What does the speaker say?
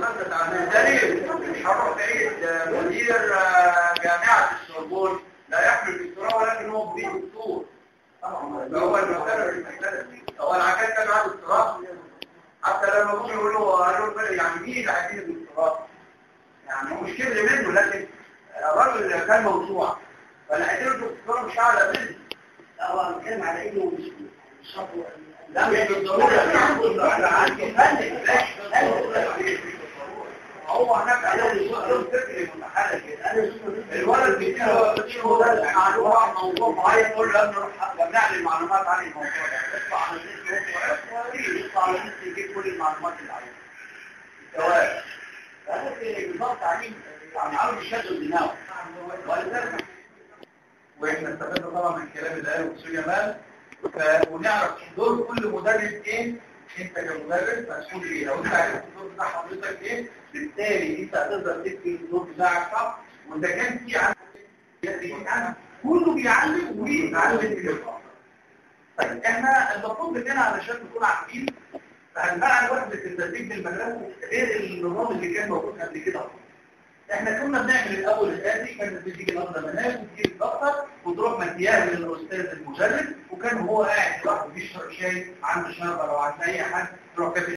دليل هروح تعيد مدير جامعة السوربون لا يحمل الدكتوراه ولكن هو مريد دكتور هو المسألة هو العكاز كان معاه دكتوراه حتى لما جم يقولوا قالوا يعني مين اللي هيجيب الدكتوراه يعني هو مش كبر منه لكن الراجل كان موسوعة فاللي هيجيب الدكتوراه مش اعلى منه لا هو بيتكلم على انه مش مش خطوه لا مش بالضرورة انا عندي فن هو هناك عليه يقول فكري متحرك الولد بيديله بيديله معلومة موضوع معين يقول له ابنه جمع لي المعلومات عن الموضوع ده ادفع على النت يطلع على النت يجيب كل المعلومات اللي عليه الجواب هذا بالضبط تعليم يعني عاوز يشغل دماغه ولذلك واحنا استفدنا طبعا من الكلام اللي قاله استاذ جمال ف- ونعرف دور كل مدرب ايه انت كمدرب مسؤول ايه لو انت عرفت الدور بتاع حضرتك ايه بالتالي انت هتقدر تدي الدور بتاعك صح وانت كان في عندك كله بيعلم ويتعلم في الفصل طيب احنا المفروض مننا علشان نكون عارفين فهنبقى وحده التدريب بالمدرسه غير النظام اللي كان موجود قبل كده اصلا احنا كنا بنعمل الاول الاتي كانت بتيجي النهارده مناهج وتجيب الدفتر وتروح مديها للاستاذ المدرب وكان هو قاعد لوحده بيشرب شاي عنده شنبه او عند اي حد تروح كاتب